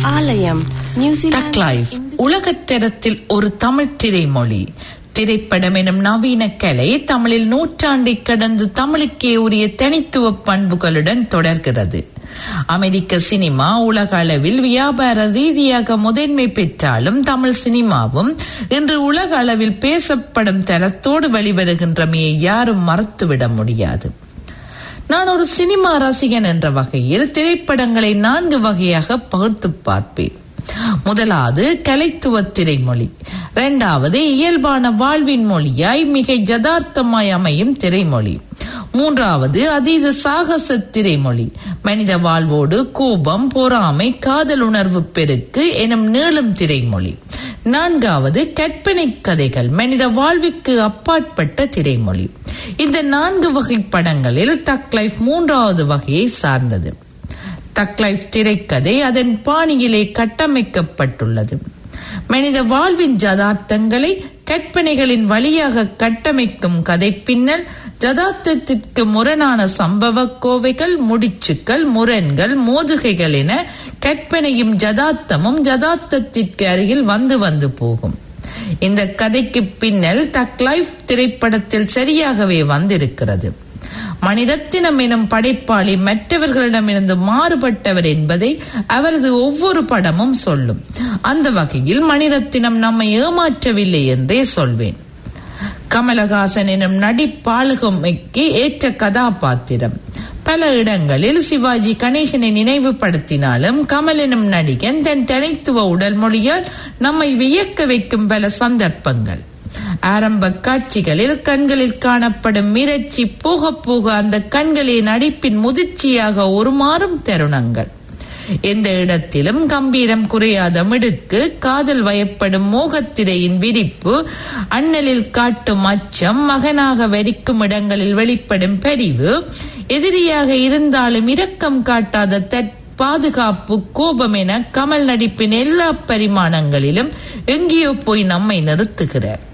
ஆலயம் நியூசிலாந்து டக்லைஃப் உலகத்தரத்தில் ஒரு தமிழ் திரைமொழி திரைப்படம் எனும் நவீன கலை தமிழில் நூற்றாண்டை கடந்து தமிழுக்கே உரிய தனித்துவ பண்புகளுடன் தொடர்கிறது அமெரிக்க சினிமா உலக அளவில் வியாபார ரீதியாக முதன்மை பெற்றாலும் தமிழ் சினிமாவும் இன்று உலக அளவில் பேசப்படும் தரத்தோடு வெளிவருகின்றமையை யாரும் மறுத்துவிட முடியாது நான் ஒரு சினிமா ரசிகன் என்ற வகையில் திரைப்படங்களை நான்கு வகையாக பகுத்து பார்ப்பேன் முதலாவது கலைத்துவ திரைமொழி இரண்டாவது இயல்பான வாழ்வின் மொழியாய் மிக ஜதார்த்தமாய் அமையும் திரைமொழி மூன்றாவது அதீத சாகச திரைமொழி மனித வாழ்வோடு கோபம் பொறாமை காதல் உணர்வு பெருக்கு எனும் நீளும் திரைமொழி நான்காவது கற்பனை கதைகள் மனித வாழ்விற்கு அப்பாற்பட்ட திரைமொழி இந்த நான்கு வகை படங்களில் தக் லைஃப் மூன்றாவது வகையை சார்ந்தது தக் லைஃப் திரைக்கதை அதன் பாணியிலே கட்டமைக்கப்பட்டுள்ளது மனித வாழ்வின் ஜதார்த்தங்களை கற்பனைகளின் வழியாக கட்டமைக்கும் கதை பின்னல் ஜதார்த்தத்திற்கு முரணான சம்பவ கோவைகள் முடிச்சுக்கள் முரண்கள் மோதுகைகள் என கற்பனையும் ஜதார்த்தமும் ஜதார்த்தத்திற்கு அருகில் வந்து வந்து போகும் இந்த கதைக்கு பின்னல் தக் லைஃப் திரைப்படத்தில் சரியாகவே வந்திருக்கிறது மணிரத்தினம் எனும் படைப்பாளி மற்றவர்களிடமிருந்து மாறுபட்டவர் என்பதை அவரது ஒவ்வொரு படமும் சொல்லும் அந்த வகையில் மணிரத்தினம் நம்மை ஏமாற்றவில்லை என்றே சொல்வேன் கமலஹாசன் எனும் நடிப்பாளுகமைக்கு ஏற்ற கதாபாத்திரம் பல இடங்களில் சிவாஜி கணேசனை நினைவுபடுத்தினாலும் கமல் எனும் நடிகன் தன் தனித்துவ உடல் மொழியால் நம்மை வியக்க வைக்கும் பல சந்தர்ப்பங்கள் ஆரம்ப காட்சிகளில் கண்களில் காணப்படும் மிரட்சி போக போக அந்த கண்களே நடிப்பின் முதிர்ச்சியாக உருமாறும் தருணங்கள் எந்த இடத்திலும் கம்பீரம் குறையாத மிடுக்கு காதல் வயப்படும் மோகத்திரையின் விரிப்பு அண்ணலில் காட்டும் அச்சம் மகனாக வரிக்கும் இடங்களில் வெளிப்படும் பரிவு எதிரியாக இருந்தாலும் இரக்கம் காட்டாத தற் பாதுகாப்பு கோபம் என கமல் நடிப்பின் எல்லா பரிமாணங்களிலும் எங்கேயோ போய் நம்மை நிறுத்துகிறார்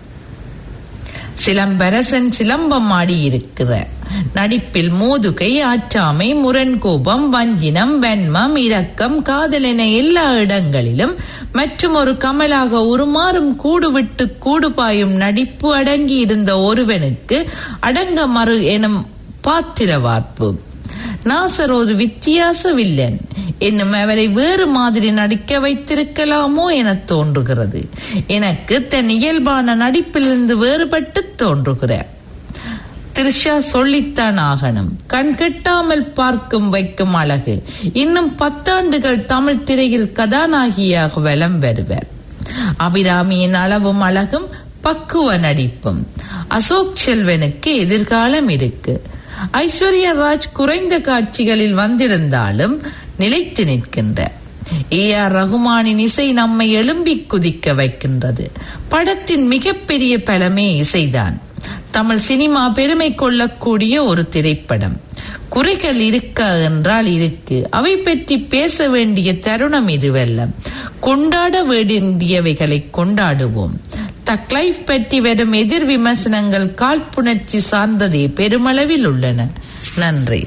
சிலம்பரசன் சிலம்பம் ஆடியிருக்கிறார் நடிப்பில் மோதுகை ஆற்றாமை முரண்கோபம் வஞ்சினம் வெண்மம் இரக்கம் காதல் என எல்லா இடங்களிலும் மற்றும் ஒரு கமலாக உருமாறும் கூடு விட்டு கூடு பாயும் நடிப்பு அடங்கி இருந்த ஒருவனுக்கு அடங்க மறு எனும் பாத்திர வார்ப்பு நாசர் ஒரு வித்தியாச வில்லன் என்னும் அவரை வேறு மாதிரி நடிக்க வைத்திருக்கலாமோ என தோன்றுகிறது எனக்கு தன் இயல்பான நடிப்பிலிருந்து வேறுபட்டு தோன்றுகிறார் த்ரிஷா சொல்லித்தான் ஆகணும் கண் கெட்டாமல் பார்க்கும் வைக்கும் அழகு இன்னும் பத்தாண்டுகள் தமிழ் திரையில் கதாநாயகியாக வலம் வருவர் அபிராமியின் அளவும் அழகும் பக்குவ நடிப்பும் அசோக் செல்வனுக்கு எதிர்காலம் இருக்கு ஐஸ்வர்யா ராஜ் குறைந்த காட்சிகளில் வந்திருந்தாலும் நிலைத்து நிற்கின்ற ஏ ஆர் ரகுமானின் இசை நம்மை எழும்பி குதிக்க வைக்கின்றது படத்தின் மிகப்பெரிய பலமே இசைதான் தமிழ் சினிமா பெருமை கொள்ளக்கூடிய ஒரு திரைப்படம் குறைகள் இருக்க என்றால் இருக்கு அவை பற்றி பேச வேண்டிய தருணம் இதுவல்ல கொண்டாட வேண்டியவைகளை கொண்டாடுவோம் தக்லைஃப் பற்றி வரும் எதிர் விமர்சனங்கள் காழ்ப்புணர்ச்சி சார்ந்ததே பெருமளவில் உள்ளன நன்றி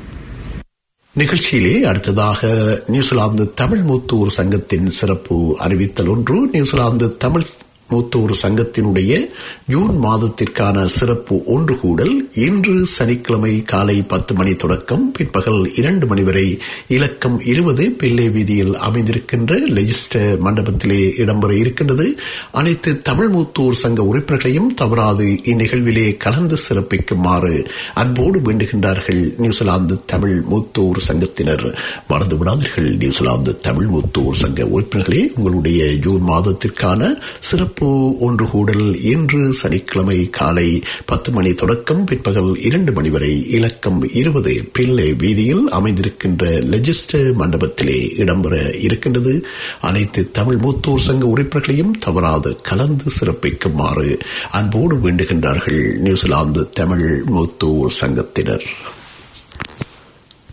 நிகழ்ச்சியிலே அடுத்ததாக நியூசிலாந்து தமிழ் மூத்தூர் சங்கத்தின் சிறப்பு அறிவித்தல் ஒன்று நியூசிலாந்து தமிழ் மூத்தூர் சங்கத்தினுடைய ஜூன் மாதத்திற்கான சிறப்பு ஒன்று கூடல் இன்று சனிக்கிழமை காலை பத்து மணி தொடக்கம் பிற்பகல் இரண்டு மணி வரை இலக்கம் இருபது பிள்ளை வீதியில் அமைந்திருக்கின்ற லெஜிஸ்டர் மண்டபத்திலே இடம்பெற இருக்கின்றது அனைத்து தமிழ் மூத்தூர் சங்க உறுப்பினர்களையும் தவறாது இந்நிகழ்விலே கலந்து சிறப்பிக்குமாறு அன்போடு வேண்டுகின்றார்கள் நியூசிலாந்து தமிழ் மூத்தூர் சங்கத்தினர் மறந்து விடாதீர்கள் நியூசிலாந்து தமிழ் மூத்தூர் சங்க உறுப்பினர்களே உங்களுடைய ஜூன் மாதத்திற்கான சிறப்பு ஒன்று கூடல் இன்று சனிக்கிழமை காலை பத்து மணி தொடக்கம் பிற்பகல் இரண்டு மணி வரை இலக்கம் இருபது பிள்ளை வீதியில் அமைந்திருக்கின்ற லெஜிஸ்டர் மண்டபத்திலே இடம்பெற இருக்கின்றது அனைத்து தமிழ் மூத்தோர் சங்க உறுப்பினர்களையும் தவறாது கலந்து சிறப்பிக்குமாறு அன்போடு வேண்டுகின்றார்கள் நியூசிலாந்து தமிழ் மூத்தோர் சங்கத்தினர்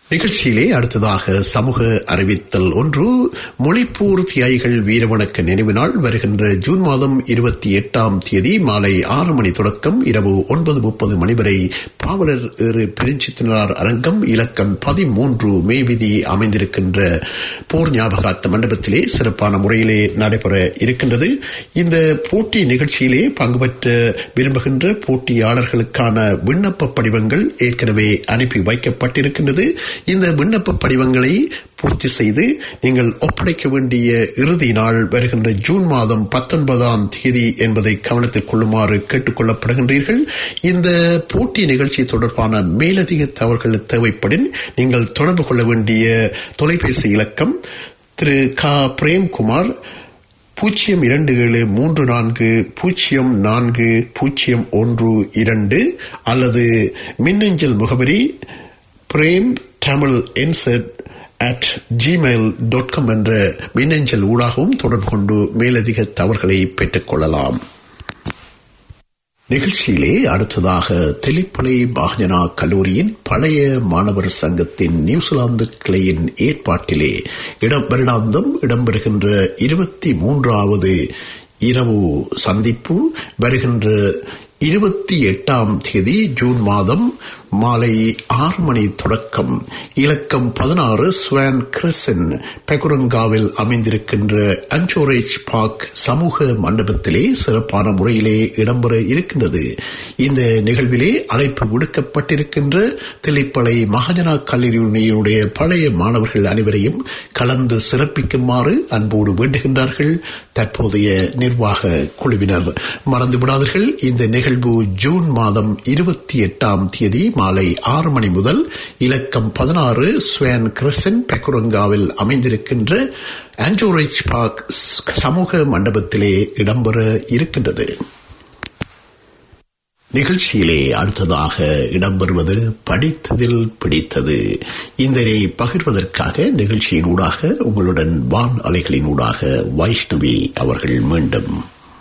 நிகழ்ச்சியிலே அடுத்ததாக சமூக அறிவித்தல் ஒன்று மொழிப்பூர் தியாகிகள் வீரவணக்க நினைவு நாள் வருகின்ற ஜூன் மாதம் இருபத்தி எட்டாம் தேதி மாலை ஆறு மணி தொடக்கம் இரவு ஒன்பது முப்பது மணி வரை பாவலர் ஏறு பெருஞ்சித்தினார் அரங்கம் இலக்கம் பதிமூன்று மேவிதி அமைந்திருக்கின்ற போர் ஞாபகார்த்த மண்டபத்திலே சிறப்பான முறையிலே நடைபெற இருக்கின்றது இந்த போட்டி நிகழ்ச்சியிலே பங்கு பெற்ற விரும்புகின்ற போட்டியாளர்களுக்கான விண்ணப்ப படிவங்கள் ஏற்கனவே அனுப்பி வைக்கப்பட்டிருக்கின்றது இந்த விண்ணப்ப படிவங்களை பூர்த்தி செய்து நீங்கள் ஒப்படைக்க வேண்டிய இறுதி நாள் வருகின்ற ஜூன் மாதம் பத்தொன்பதாம் தேதி என்பதை கவனத்தில் கொள்ளுமாறு கேட்டுக் கொள்ளப்படுகின்றீர்கள் இந்த போட்டி நிகழ்ச்சி தொடர்பான மேலதிக தகவல்கள் தேவைப்படின் நீங்கள் தொடர்பு கொள்ள வேண்டிய தொலைபேசி இலக்கம் திரு க பிரேம்குமார் பூஜ்ஜியம் இரண்டு ஏழு மூன்று நான்கு பூஜ்ஜியம் நான்கு பூஜ்ஜியம் ஒன்று இரண்டு அல்லது மின்னஞ்சல் முகவரி பிரேம் தமிழ் என்செட் அட் ஜிமெயில் டாட் காம் என்ற மின்னஞ்சல் ஊடாகவும் தொடர்பு கொண்டு மேலதிக தவறுகளை பெற்றுக் கொள்ளலாம் நிகழ்ச்சியிலே அடுத்ததாக தெளிப்பளை பாகஜனா கல்லூரியின் பழைய மாணவர் சங்கத்தின் நியூசிலாந்து கிளையின் ஏற்பாட்டிலே இடம் வருடாந்தம் இடம்பெறுகின்ற இருபத்தி மூன்றாவது இரவு சந்திப்பு வருகின்ற இருபத்தி எட்டாம் தேதி ஜூன் மாதம் மாலை ஆறு மணி தொடக்கம் இலக்கம் பதினாறு ஸ்வான் கிரசன் பெகுரங்காவில் அமைந்திருக்கின்ற அஞ்சோரேஜ் பார்க் சமூக மண்டபத்திலே சிறப்பான முறையிலே இடம்பெற இருக்கின்றது இந்த நிகழ்விலே அழைப்பு விடுக்கப்பட்டிருக்கின்ற திளைப்பளை மகாஜனா கல்லூரியினுடைய பழைய மாணவர்கள் அனைவரையும் கலந்து சிறப்பிக்குமாறு அன்போடு வேண்டுகின்றார்கள் தற்போதைய நிர்வாக குழுவினர் மறந்துவிடாதீர்கள் இந்த நிகழ்வு ஜூன் மாதம் இருபத்தி எட்டாம் தேதி மாலை ஆறு மணி முதல் இலக்கம் பதினாறு ஸ்வேன் கிரசன் பெக்குரங்காவில் அமைந்திருக்கின்ற ஆஞ்சோரிச் பார்க் சமூக மண்டபத்திலே இடம்பெற இருக்கின்றது நிகழ்ச்சியிலே அடுத்ததாக இடம்பெறுவது படித்ததில் பிடித்தது இதனை பகிர்வதற்காக நிகழ்ச்சியின் ஊடாக உங்களுடன் வான் அலைகளின் ஊடாக வைஷ்ணவி அவர்கள் மீண்டும்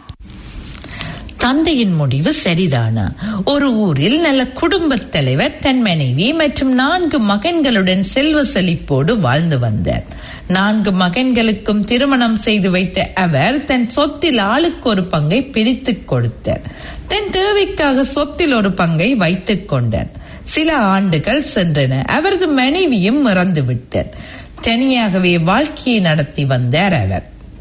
தந்தையின் முடிவு சரிதானா ஒரு ஊரில் நல்ல குடும்பத் தலைவர் தன் மனைவி மற்றும் நான்கு மகன்களுடன் செல்வ செழிப்போடு வாழ்ந்து வந்தார் நான்கு மகன்களுக்கும் திருமணம் செய்து வைத்த அவர் தன் சொத்தில் ஆளுக்கு ஒரு பங்கை பிரித்துக் கொடுத்தார் தன் தேவைக்காக சொத்தில் ஒரு பங்கை வைத்துக் கொண்டார் சில ஆண்டுகள் சென்றன அவரது மனைவியும் இறந்து விட்டார் தனியாகவே வாழ்க்கையை நடத்தி வந்தார் அவர்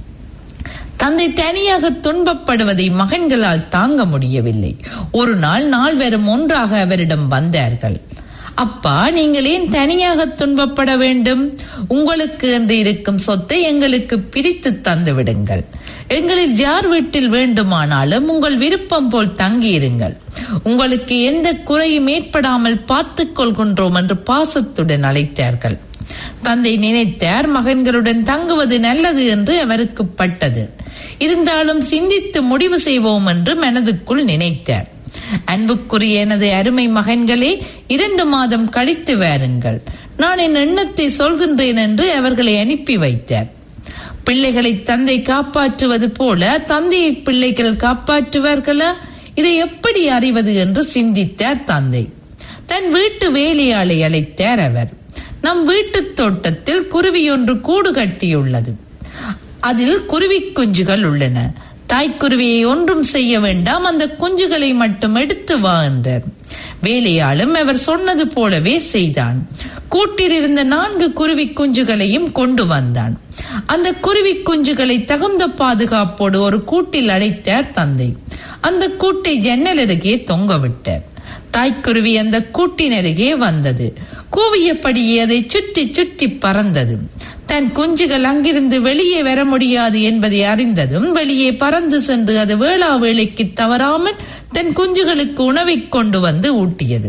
தந்தை தனியாக துன்பப்படுவதை மகன்களால் தாங்க முடியவில்லை ஒரு நாள் நால்வரும் ஒன்றாக அவரிடம் வந்தார்கள் அப்பா நீங்கள் ஏன் தனியாக துன்பப்பட வேண்டும் உங்களுக்கு என்று இருக்கும் சொத்தை எங்களுக்கு பிரித்து தந்து விடுங்கள் எங்களில் யார் வீட்டில் வேண்டுமானாலும் உங்கள் விருப்பம் போல் தங்கியிருங்கள் உங்களுக்கு எந்த குறையும் ஏற்படாமல் பார்த்துக் கொள்கின்றோம் என்று பாசத்துடன் அழைத்தார்கள் தந்தை நினைத்தார் மகன்களுடன் தங்குவது நல்லது என்று அவருக்கு பட்டது இருந்தாலும் சிந்தித்து முடிவு செய்வோம் என்று மனதுக்குள் நினைத்தார் அன்புக்குரிய எனது அருமை மகன்களே இரண்டு மாதம் கழித்து வாருங்கள் நான் என் எண்ணத்தை சொல்கின்றேன் என்று அவர்களை அனுப்பி வைத்தார் பிள்ளைகளை தந்தை காப்பாற்றுவது போல தந்தையை பிள்ளைகள் காப்பாற்றுவார்களா இதை எப்படி அறிவது என்று சிந்தித்தார் தந்தை தன் வீட்டு வேலையாளை அழைத்தார் அவர் நம் வீட்டு தோட்டத்தில் குருவி ஒன்று கூடு கட்டியுள்ளது அதில் குருவி குஞ்சுகள் உள்ளன தாய்க்குருவியை ஒன்றும் செய்ய வேண்டாம் அந்த குஞ்சுகளை மட்டும் எடுத்து வா என்றார் வேலையாளும் அவர் சொன்னது போலவே செய்தான் கூட்டில் இருந்த நான்கு குருவி குஞ்சுகளையும் கொண்டு வந்தான் அந்த குருவி குஞ்சுகளை தகுந்த பாதுகாப்போடு ஒரு கூட்டில் அடைத்தார் தந்தை அந்த கூட்டை ஜன்னல் அருகே தொங்க விட்டார் தாய்க்குருவி அந்த கூட்டின் அருகே வந்தது கூவியபடியே அதை சுற்றி சுற்றி பறந்தது தன் குஞ்சுகள் அங்கிருந்து வெளியே வர முடியாது என்பதை அறிந்ததும் வெளியே பறந்து சென்று அது வேளா வேலைக்கு தவறாமல் தன் குஞ்சுகளுக்கு உணவை கொண்டு வந்து ஊட்டியது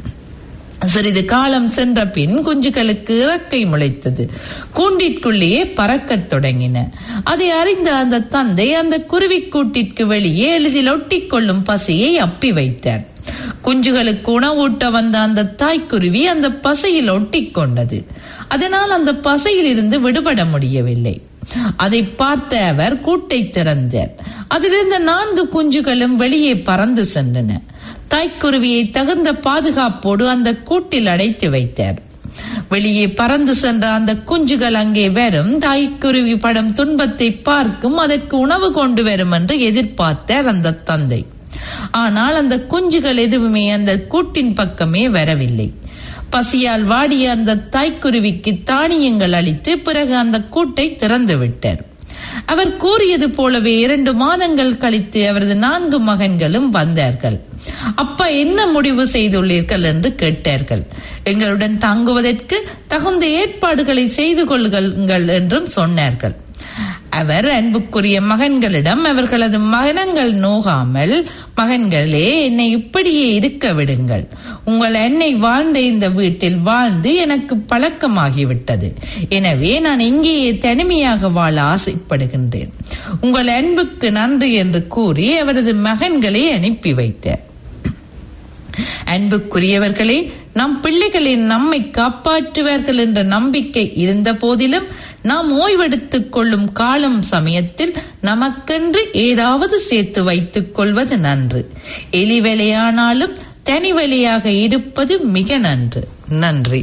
சிறிது காலம் சென்ற பின் குஞ்சுகளுக்கு இறக்கை முளைத்தது கூண்டிற்குள்ளேயே பறக்கத் தொடங்கின அதை அறிந்த அந்த தந்தை அந்த குருவி கூட்டிற்கு வெளியே எளிதில் ஒட்டிக்கொள்ளும் பசியை அப்பி வைத்தார் குஞ்சுகளுக்கு உணவூட்ட வந்த அந்த தாய்க்குருவி அந்த பசையில் ஒட்டிக்கொண்டது அதனால் அந்த பசையில் இருந்து விடுபட முடியவில்லை அதை பார்த்த அவர் கூட்டை திறந்தார் அதிலிருந்த நான்கு குஞ்சுகளும் வெளியே பறந்து சென்றன தாய்க்குருவியை தகுந்த பாதுகாப்போடு அந்த கூட்டில் அடைத்து வைத்தார் வெளியே பறந்து சென்ற அந்த குஞ்சுகள் அங்கே வரும் தாய்க்குருவி படம் துன்பத்தை பார்க்கும் அதற்கு உணவு கொண்டு வரும் என்று எதிர்பார்த்தார் அந்த தந்தை ஆனால் அந்த குஞ்சுகள் எதுவுமே அந்த கூட்டின் பக்கமே வரவில்லை பசியால் வாடிய அந்த தாய்க்குருவிக்கு தானியங்கள் அளித்து பிறகு அந்த கூட்டை திறந்து விட்டார் அவர் கூறியது போலவே இரண்டு மாதங்கள் கழித்து அவரது நான்கு மகன்களும் வந்தார்கள் அப்பா என்ன முடிவு செய்துள்ளீர்கள் என்று கேட்டார்கள் எங்களுடன் தங்குவதற்கு தகுந்த ஏற்பாடுகளை செய்து கொள்ளுங்கள் என்றும் சொன்னார்கள் அவர் அன்புக்குரிய மகன்களிடம் அவர்களது மகனங்கள் நோகாமல் மகன்களே என்னை இப்படியே இருக்க விடுங்கள் உங்கள் என்னை வாழ்ந்த இந்த வீட்டில் வாழ்ந்து எனக்கு பழக்கமாகிவிட்டது எனவே நான் இங்கேயே தனிமையாக வாழ ஆசைப்படுகின்றேன் உங்கள் அன்புக்கு நன்றி என்று கூறி அவரது மகன்களை அனுப்பி வைத்தார் அன்புக்குரியவர்களே நம் பிள்ளைகளின் நம்மை காப்பாற்றுவார்கள் என்ற நம்பிக்கை இருந்த போதிலும் நாம் ஓய்வெடுத்துக் கொள்ளும் காலம் சமயத்தில் நமக்கென்று ஏதாவது சேர்த்து வைத்துக் கொள்வது நன்று எலி வேலையானாலும் தனி வேலையாக இருப்பது மிக நன்று நன்றி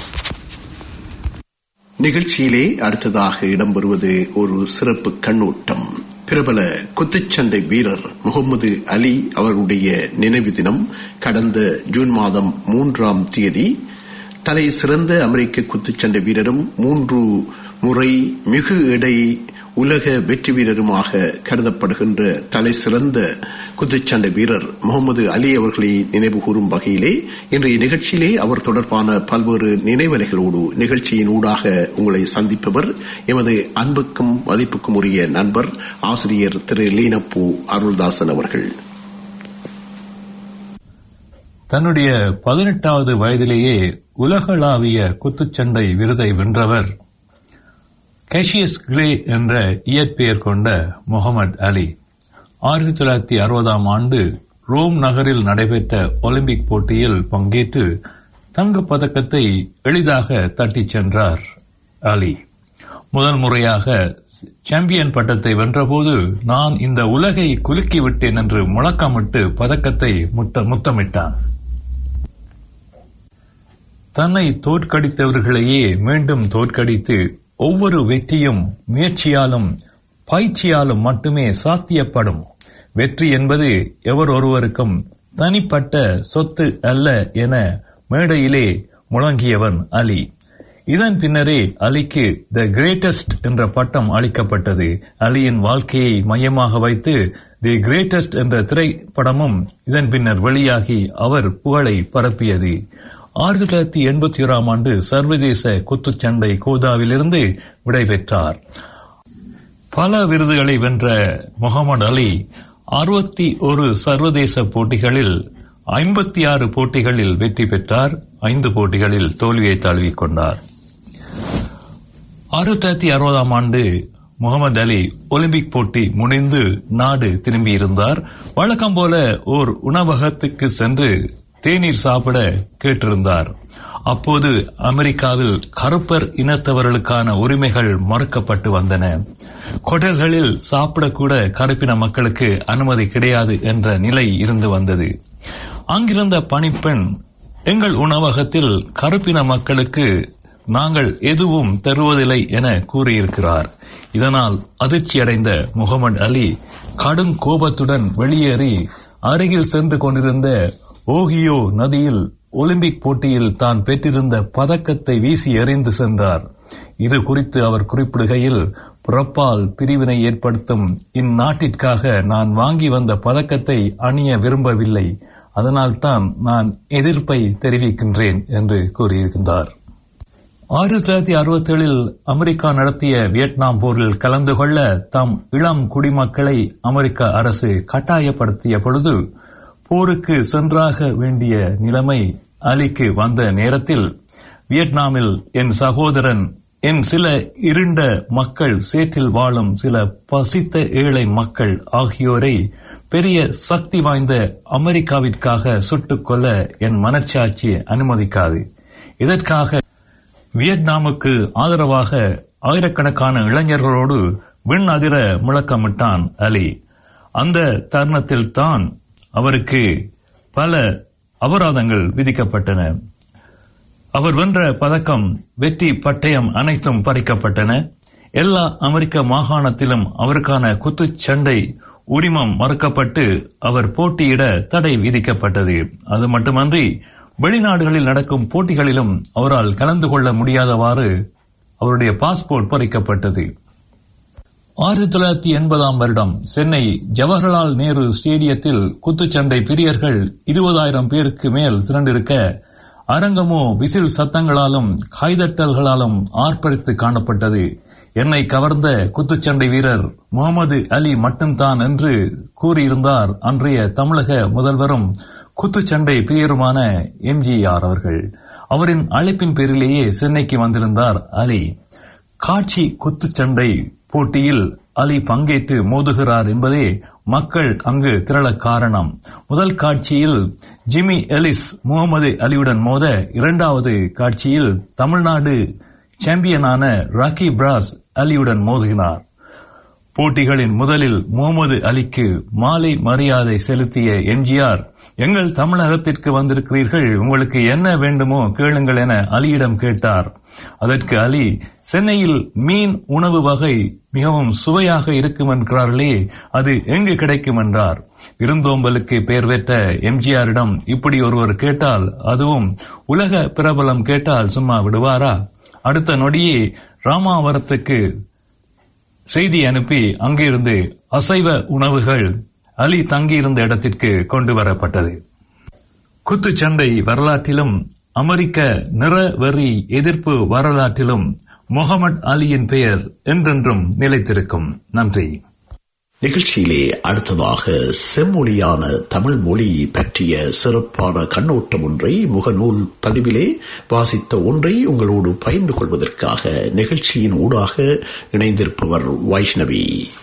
நிகழ்ச்சியிலே அடுத்ததாக இடம்பெறுவது ஒரு சிறப்பு கண்ணோட்டம் பிரபல குத்துச்சண்டை வீரர் முகமது அலி அவருடைய நினைவு தினம் கடந்த ஜூன் மாதம் மூன்றாம் தேதி தலை சிறந்த அமெரிக்க குத்துச்சண்டை வீரரும் மூன்று முறை மிகு எடை உலக வெற்றி வீரருமாக கருதப்படுகின்ற தலை சிறந்த குத்துச்சண்டை வீரர் முகமது அலி அவர்களை நினைவு கூறும் வகையிலே இன்றைய நிகழ்ச்சியிலே அவர் தொடர்பான பல்வேறு நினைவலைகளோடு நிகழ்ச்சியின் ஊடாக உங்களை சந்திப்பவர் எமது அன்புக்கும் மதிப்புக்கும் உரிய நண்பர் ஆசிரியர் திரு லீனப்பூ அருள்தாசன் அவர்கள் தன்னுடைய பதினெட்டாவது வயதிலேயே உலகளாவிய குத்துச்சண்டை விருதை வென்றவர் கேஷியஸ் கிரே என்ற இயற்பெயர் கொண்ட முகமது அலி ஆயிரத்தி தொள்ளாயிரத்தி அறுபதாம் ஆண்டு ரோம் நகரில் நடைபெற்ற ஒலிம்பிக் போட்டியில் பங்கேற்று தங்கப் பதக்கத்தை எளிதாக தட்டிச் சென்றார் அலி முதல் முறையாக சாம்பியன் பட்டத்தை வென்றபோது நான் இந்த உலகை குலுக்கி விட்டேன் என்று முழக்கமிட்டு பதக்கத்தை முத்த முத்தமிட்டான் தன்னை தோற்கடித்தவர்களையே மீண்டும் தோற்கடித்து ஒவ்வொரு வெற்றியும் முயற்சியாலும் பயிற்சியாலும் மட்டுமே சாத்தியப்படும் வெற்றி என்பது எவர் ஒருவருக்கும் தனிப்பட்ட சொத்து அல்ல என மேடையிலே முழங்கியவன் அலி இதன் பின்னரே அலிக்கு த கிரேட்டஸ்ட் என்ற பட்டம் அளிக்கப்பட்டது அலியின் வாழ்க்கையை மையமாக வைத்து தி கிரேட்டஸ்ட் என்ற திரைப்படமும் இதன் பின்னர் வெளியாகி அவர் புகழை பரப்பியது ஆயிரத்தி தொள்ளாயிரத்தி எண்பத்தி ஓராம் ஆண்டு சர்வதேச குத்துச்சண்டை கோதாவிலிருந்து விடைபெற்றார் பல விருதுகளை வென்ற முகமது அலி அறுபத்தி ஒரு சர்வதேச போட்டிகளில் ஐம்பத்தி ஆறு போட்டிகளில் வெற்றி பெற்றார் ஐந்து போட்டிகளில் தோல்வியை தழுவிக் கொண்டார் ஆயிரத்தி தொள்ளாயிரத்தி அறுபதாம் ஆண்டு முகமது அலி ஒலிம்பிக் போட்டி முடிந்து நாடு திரும்பியிருந்தார் வழக்கம் போல ஓர் உணவகத்துக்கு சென்று தேநீர் சாப்பிட கேட்டிருந்தார் அப்போது அமெரிக்காவில் கருப்பர் இனத்தவர்களுக்கான உரிமைகள் மறுக்கப்பட்டு வந்தன கொடல்களில் சாப்பிடக்கூட கருப்பின மக்களுக்கு அனுமதி கிடையாது என்ற நிலை இருந்து வந்தது அங்கிருந்த பணிப்பெண் எங்கள் உணவகத்தில் கருப்பின மக்களுக்கு நாங்கள் எதுவும் தருவதில்லை என கூறியிருக்கிறார் இதனால் அதிர்ச்சியடைந்த முகமது அலி கடும் கோபத்துடன் வெளியேறி அருகில் சென்று கொண்டிருந்த ஓகியோ நதியில் ஒலிம்பிக் போட்டியில் தான் பெற்றிருந்த பதக்கத்தை வீசி எறிந்து சென்றார் இது குறித்து அவர் குறிப்பிடுகையில் புறப்பால் பிரிவினை ஏற்படுத்தும் இந்நாட்டிற்காக நான் வாங்கி வந்த பதக்கத்தை அணிய விரும்பவில்லை அதனால்தான் நான் எதிர்ப்பை தெரிவிக்கின்றேன் என்று கூறியிருக்கின்றார் ஆயிரத்தி தொள்ளாயிரத்தி அறுபத்தி ஏழில் அமெரிக்கா நடத்திய வியட்நாம் போரில் கலந்து கொள்ள தாம் இளம் குடிமக்களை அமெரிக்க அரசு கட்டாயப்படுத்திய பொழுது போருக்கு சென்றாக வேண்டிய நிலைமை அலிக்கு வந்த நேரத்தில் வியட்நாமில் என் சகோதரன் என் சில இருண்ட மக்கள் சேற்றில் வாழும் சில பசித்த ஏழை மக்கள் ஆகியோரை பெரிய சக்தி வாய்ந்த அமெரிக்காவிற்காக சுட்டுக் கொள்ள என் மனச்சாட்சி அனுமதிக்காது இதற்காக வியட்நாமுக்கு ஆதரவாக ஆயிரக்கணக்கான இளைஞர்களோடு விண் அதிர முழக்கமிட்டான் அலி அந்த தருணத்தில் தான் அவருக்கு பல அபராதங்கள் விதிக்கப்பட்டன அவர் வென்ற பதக்கம் வெற்றி பட்டயம் அனைத்தும் பறிக்கப்பட்டன எல்லா அமெரிக்க மாகாணத்திலும் அவருக்கான குத்துச்சண்டை உரிமம் மறுக்கப்பட்டு அவர் போட்டியிட தடை விதிக்கப்பட்டது அது மட்டுமன்றி வெளிநாடுகளில் நடக்கும் போட்டிகளிலும் அவரால் கலந்து கொள்ள முடியாதவாறு அவருடைய பாஸ்போர்ட் பறிக்கப்பட்டது ஆயிரத்தி தொள்ளாயிரத்தி எண்பதாம் வருடம் சென்னை ஜவஹர்லால் நேரு ஸ்டேடியத்தில் குத்துச்சண்டை பிரியர்கள் இருபதாயிரம் பேருக்கு மேல் திரண்டிருக்க அரங்கமோ விசில் சத்தங்களாலும் கைதட்டல்களாலும் ஆர்ப்பரித்து காணப்பட்டது என்னை கவர்ந்த குத்துச்சண்டை வீரர் முகமது அலி மட்டும்தான் என்று கூறியிருந்தார் அன்றைய தமிழக முதல்வரும் குத்துச்சண்டை பிரியருமான எம்ஜிஆர் அவர்கள் அவரின் அழைப்பின் பேரிலேயே சென்னைக்கு வந்திருந்தார் அலி காட்சி குத்துச்சண்டை போட்டியில் அலி பங்கேற்று மோதுகிறார் என்பதே மக்கள் அங்கு திரள காரணம் முதல் காட்சியில் ஜிமி எலிஸ் முகமது அலியுடன் மோத இரண்டாவது காட்சியில் தமிழ்நாடு சாம்பியனான ராக்கி பிராஸ் அலியுடன் மோதுகிறார் போட்டிகளின் முதலில் முகமது அலிக்கு மாலை மரியாதை செலுத்திய எம்ஜிஆர் எங்கள் தமிழகத்திற்கு வந்திருக்கிறீர்கள் உங்களுக்கு என்ன வேண்டுமோ கேளுங்கள் என அலியிடம் கேட்டார் அதற்கு அலி சென்னையில் மீன் உணவு வகை மிகவும் சுவையாக இருக்கும் என்கிறார்களே அது எங்கு கிடைக்கும் என்றார் விருந்தோம்பலுக்கு பெயர் பெற்ற எம்ஜிஆரிடம் இப்படி ஒருவர் கேட்டால் அதுவும் உலக பிரபலம் கேட்டால் சும்மா விடுவாரா அடுத்த நொடியே ராமாவரத்துக்கு செய்தி அனுப்பி அங்கிருந்து அசைவ உணவுகள் அலி தங்கியிருந்த இடத்திற்கு கொண்டு வரப்பட்டது குத்துச்சண்டை வரலாற்றிலும் அமெரிக்க நிறவெறி எதிர்ப்பு வரலாற்றிலும் முகமது அலியின் பெயர் என்றென்றும் நிலைத்திருக்கும் நன்றி நிகழ்ச்சியிலே அடுத்ததாக செம்மொழியான தமிழ் மொழி பற்றிய சிறப்பான கண்ணோட்டம் ஒன்றை முகநூல் பதிவிலே வாசித்த ஒன்றை உங்களோடு பகிர்ந்து கொள்வதற்காக நிகழ்ச்சியின் ஊடாக இணைந்திருப்பவர் வைஷ்ணவி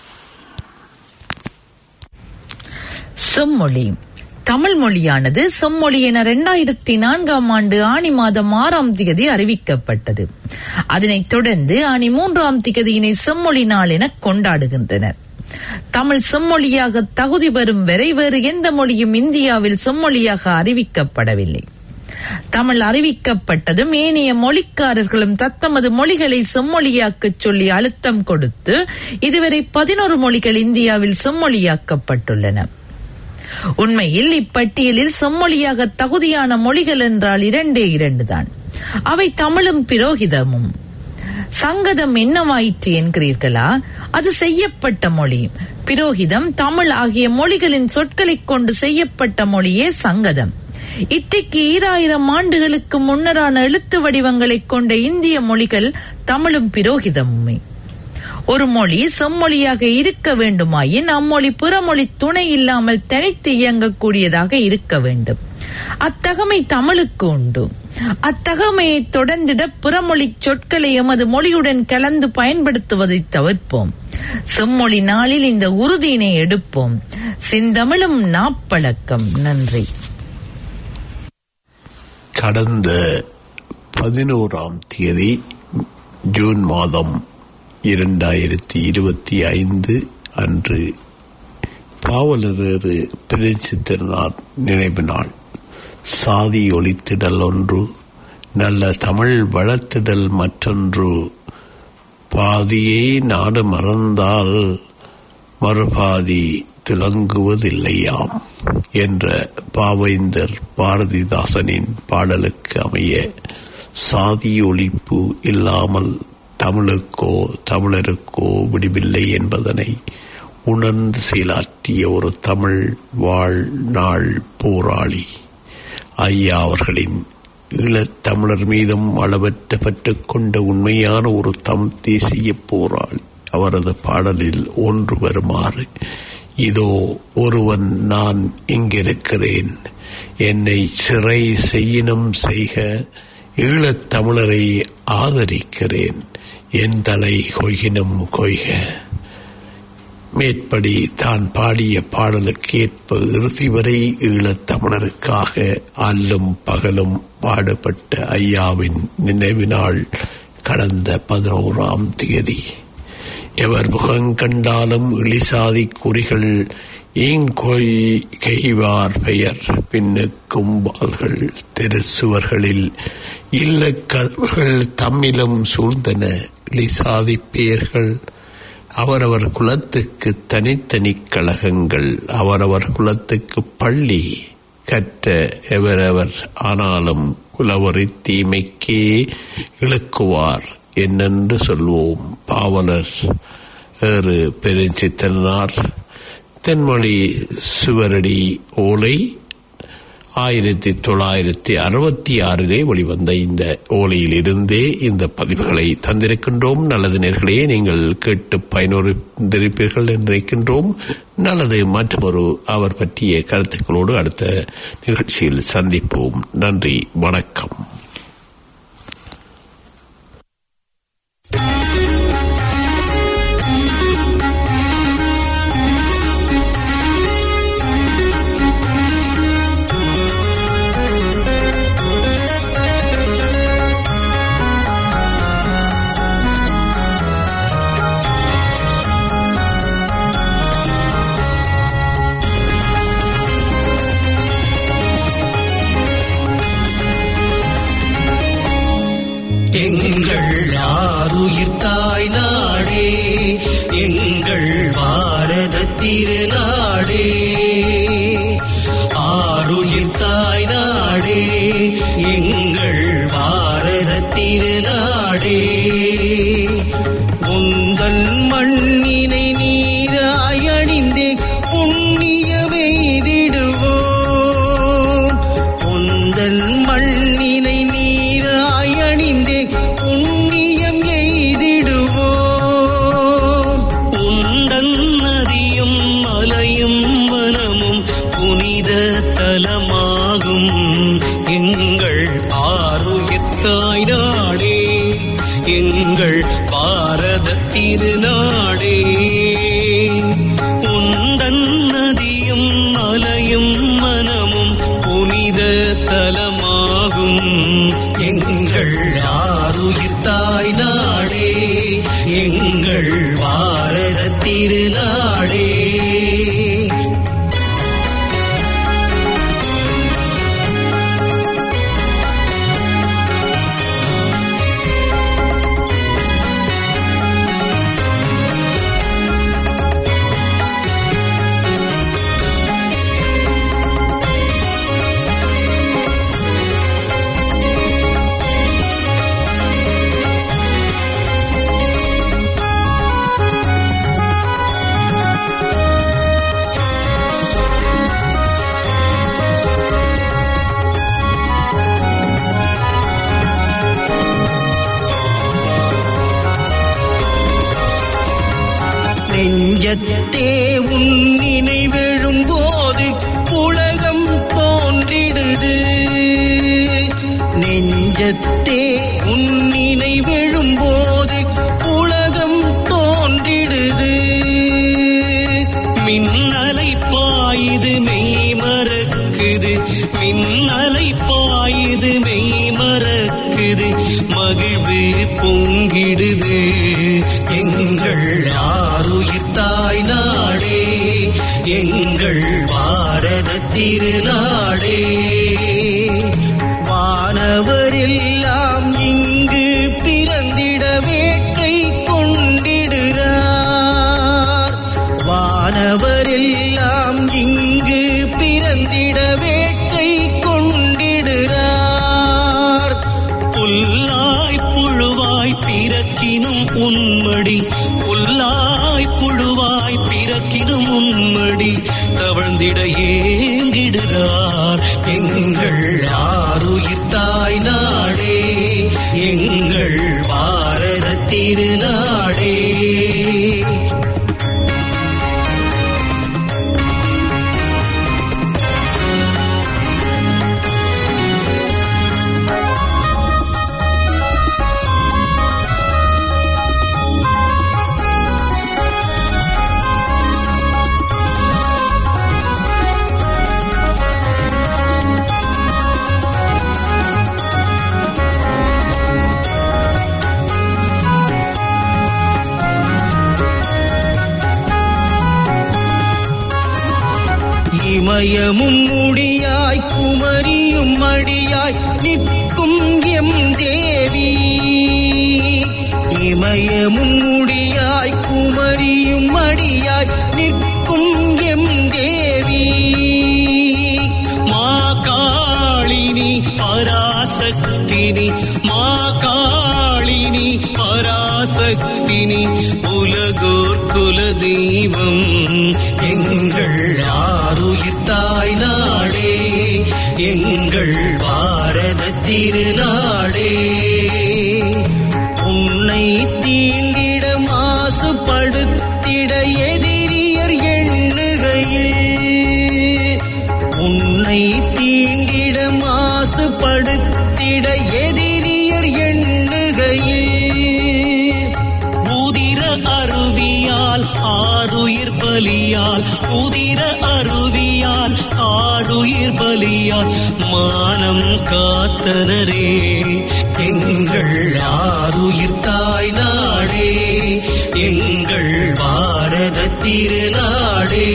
செம்மொழி தமிழ் மொழியானது செம்மொழி என இரண்டாயிரத்தி நான்காம் ஆண்டு ஆணி மாதம் ஆறாம் திகதி அறிவிக்கப்பட்டது அதனைத் தொடர்ந்து ஆணி மூன்றாம் திகதியினை செம்மொழி நாள் என கொண்டாடுகின்றனர் தமிழ் செம்மொழியாக தகுதி பெறும் வரை வேறு எந்த மொழியும் இந்தியாவில் செம்மொழியாக அறிவிக்கப்படவில்லை தமிழ் அறிவிக்கப்பட்டதும் ஏனைய மொழிக்காரர்களும் தத்தமது மொழிகளை செம்மொழியாக்கச் சொல்லி அழுத்தம் கொடுத்து இதுவரை பதினோரு மொழிகள் இந்தியாவில் செம்மொழியாக்கப்பட்டுள்ளன உண்மையில் இப்பட்டியலில் செம்மொழியாக தகுதியான மொழிகள் என்றால் இரண்டே இரண்டுதான் அவை தமிழும் பிரோகிதமும் சங்கதம் என்னவாயிற்று என்கிறீர்களா அது செய்யப்பட்ட மொழி பிரோகிதம் தமிழ் ஆகிய மொழிகளின் சொற்களைக் கொண்டு செய்யப்பட்ட மொழியே சங்கதம் இன்றைக்கு ஈராயிரம் ஆண்டுகளுக்கு முன்னரான எழுத்து வடிவங்களைக் கொண்ட இந்திய மொழிகள் தமிழும் பிரோகிதமுமே ஒரு மொழி செம்மொழியாக இருக்க வேண்டுமாயின் அம்மொழி பிறமொழி துணை இல்லாமல் தனித்து இயங்கக்கூடியதாக இருக்க வேண்டும் அத்தகமை தமிழுக்கு உண்டு அத்தகமையை தொடர்ந்திட பிறமொழி சொற்களை எமது மொழியுடன் கலந்து பயன்படுத்துவதை தவிர்ப்போம் செம்மொழி நாளில் இந்த உறுதியினை எடுப்போம் செந்தமிழும் நாப்பழக்கம் நன்றி கடந்த பதினோராம் தேதி ஜூன் மாதம் இரண்டாயிரத்தி இருபத்தி ஐந்து அன்று பாவலரேறு பிரிச்சு திருநாள் நினைவு நாள் சாதி ஒளித்திடல் ஒன்று நல்ல தமிழ் வளர்த்திடல் மற்றொன்று பாதியே நாடு மறந்தால் மறுபாதி துலங்குவதில்லையாம் என்ற பாவேந்தர் பாரதிதாசனின் பாடலுக்கு அமைய சாதி ஒழிப்பு இல்லாமல் தமிழுக்கோ தமிழருக்கோ விடிவில்லை என்பதனை உணர்ந்து செயலாற்றிய ஒரு தமிழ் வாழ் நாள் போராளி ஐயா அவர்களின் ஈழத்தமிழர் மீதும் அளவற்ற பற்றுக் கொண்ட உண்மையான ஒரு தமிழ் தேசிய போராளி அவரது பாடலில் ஒன்று வருமாறு இதோ ஒருவன் நான் இங்கிருக்கிறேன் என்னை சிறை செய்யினும் செய்க ஈழத் தமிழரை ஆதரிக்கிறேன் என் தலை கொய்கினும் கொய்க மேற்படி தான் பாடிய பாடலுக்கு ஏற்ப இறுதி வரை ஈழத் தமிழருக்காக அல்லும் பகலும் பாடுபட்ட ஐயாவின் நினைவு நாள் கடந்த பதினோராம் தேதி எவர் முகங்கண்டாலும் இழிசாதி குறிகள் ஈங்கொய் கைவார் பெயர் பின்னுக்கும் வாள்கள் தெருசுவர்களில் இல்ல கதவுகள் தம்மிலும் சூழ்ந்தன லிசாதி பெயர்கள் அவரவர் குலத்துக்கு தனித்தனி கழகங்கள் அவரவர் குலத்துக்கு பள்ளி கற்ற எவரவர் ஆனாலும் குலவரி தீமைக்கே இழுக்குவார் என்னென்று சொல்வோம் பாவலர் ஏறு பெருஞ்சித்தனார் தென்மொழி சுவரடி ஓலை ஆயிரத்தி தொள்ளாயிரத்தி அறுபத்தி ஆறிலே வெளிவந்த இந்த ஓலையில் இருந்தே இந்த பதிவுகளை தந்திருக்கின்றோம் நல்லது நேர்களே நீங்கள் கேட்டு பயனுறுந்திருப்பீர்கள் என்று நினைக்கின்றோம் நல்லது மற்றொரு அவர் பற்றிய கருத்துக்களோடு அடுத்த நிகழ்ச்சியில் சந்திப்போம் நன்றி வணக்கம் எங்கள் ஆருயிர் தாய் நாடே எங்கள் பாரத திருநாடே ஆருயிர் தாய் நாடே எங்கள் பாரத திருநாடே உந்தன் மண்ணினை நீராய் அணிந்தே புண்ணியமெய்திடுவோம் உந்தன் மண்ணினை நீராய் அணிந்தே புண்ணியம் எய்திடுவோம் உந்தன் நதியும் மலையும் வனமும் புனித தலமாகும் எங்கள் ஆருயத்தாய் நாடே எங்கள் பாரத திருநாடே உந்தன் நதியும் மலையும் மனமும் புனித தலமாகும் எங்கள் ஆருயிர் தாய் நாடே எங்கள் பாரத திருநாடே நெஞ்சத்தே உன் நினைவெழும் போது உலகம் தோன்றிடுது நெஞ்சத்தே உன் நினைவெழும் போது உலகம் தோன்றிடுது மின்னலை பாயுது மெய் மறக்குது மின்னலை பாயுது மெய் மறக்குது மகிழ்வு பொங்கிடுது எங்கள் ஆருயிர் தாய் நாடே எங்கள் பாரத திருநாடே வானவரெல்லாம் இங்கு பிறந்திட வேட்டை கொண்டிடுறார் வானவரெல்லாம் இங்கு பிறந்திட வேட்டை கொண்டிடுறார் புல்லாய் புழுவாய் பிறக்கினும் உன்மடி புல்லாய் புழுவாய் பிறக்கினும் உன்மடி தவழ்ந்திட ஏங்கிடுறார் எங்கள் ஆருயிர் தாய் நாடே எங்கள் பாரத திருநாடே இமயமும் முடியாய் குமரியும் மடியாய் நிற்கும் எம் தேவி இமயமும் முடியாய் குமரியும் மடியாய் நிற்கும் எம் தேவி மா காளினி பராசக்தினி மா காளினி பராசக்தினி உலகோர் குல தெய்வம் எங்கள் ஆருயிர் தாய் நாடே எங்கள் பாரத திருநாடே உன்னை தீண்டிட மாசுபடுத்திட எதிரியர் எண்ணுகையில் உன்னை தீண்டிட மாசுபடுத்திட எதிரியர் எண்ணுகையில் உதிர அருவியால் ஆறுயிர் பலியால் உதிர அருவியால் ஆறுயிர் பலியால் மானம் காத்தனரே எங்கள் ஆருயிர் தாய் நாடே எங்கள் பாரத திருநாடே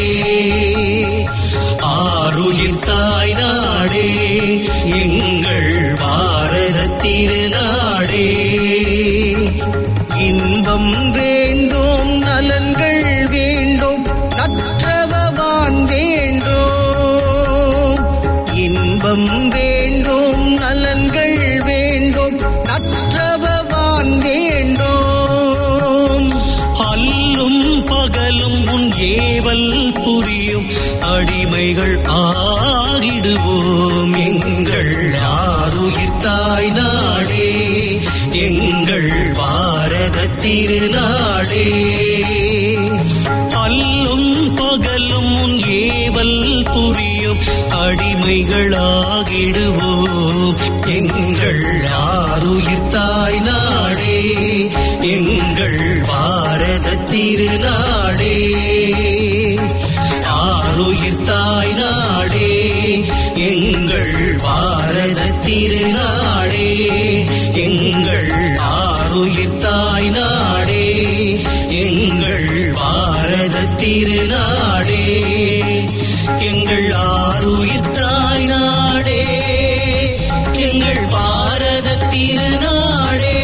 ஆருயிர் தாய் நாடே எங்கள் பாரத திருநாடே இன்பம் வேண்டும் நலன்கள் வேண்டும் நற்றவவான் வேண்டும் இன்பம் வேண்டும் நலன்கள் வேண்டும் நற்றவவான் வேண்டும் அல்லும் பகலும் உன் ஏவல் புரியும் அடிமைகள் ஆகிடுவோம் எங்கள் ஆருயிர் தாய் நாடே எங்கள் பாரத திருநாடே அல்லும் பகலும் உன் ஏவல் புரியும் அடிமைகளாகிடுவோம் எங்கள் ஆருயிர் தாய் நாடே எங்கள் பாரத திருநாடே ஆருயிர் தாய் நாடே எங்கள் பாரத திருநாடே எங்கள் ஆருயிர் தாய் நாடே எங்கள் பாரத திருநாடே எங்கள் ஆருயிர் தாய் நாடே எங்கள் பாரத திருநாடே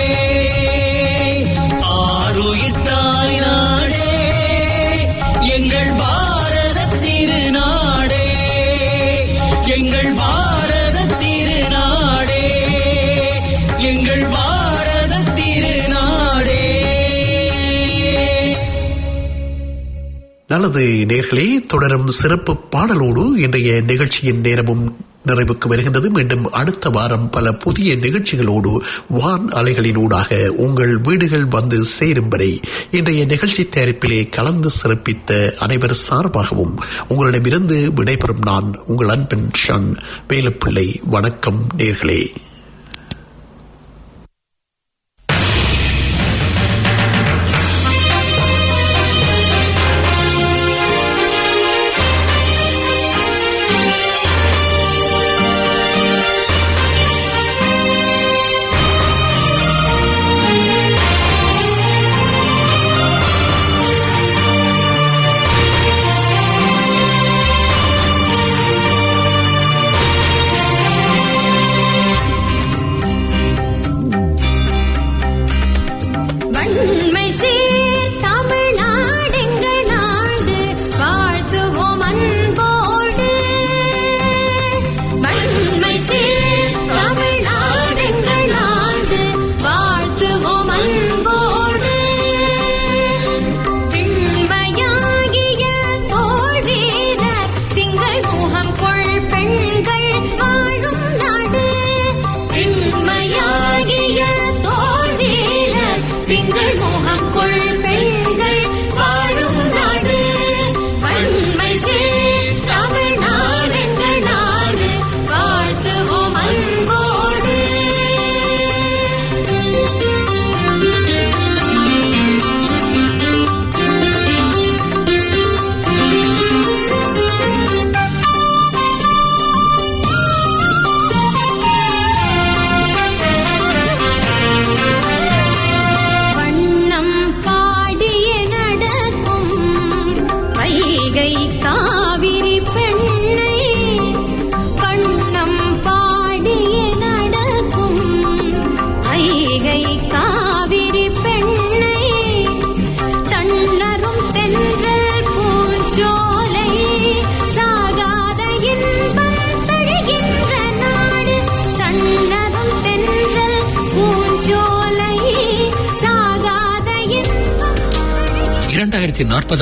ஆருயிர் தாய் நாடே எங்கள் பாரத திருநாடே எங்கள் பாரத திருநாடே எங்கள் பாரத திருநாடே நல்லது நேர்களே தொடரும் சிறப்பு பாடலோடு இன்றைய நிகழ்ச்சியின் நேரமும் நிறைவுக்கு வருகின்றது மீண்டும் அடுத்த வாரம் பல புதிய நிகழ்ச்சிகளோடு வான் அலைகளினூடாக உங்கள் வீடுகள் வந்து சேரும் வரை இன்றைய நிகழ்ச்சி தயாரிப்பிலே கலந்து சிறப்பித்த அனைவர் சார்பாகவும் உங்களிடமிருந்து விடைபெறும் நான் உங்கள் அன்பின் ஷன் வேலுப்பிள்ளை வணக்கம் நேர்களே இரண்டாயிரத்தி நாற்பதாம்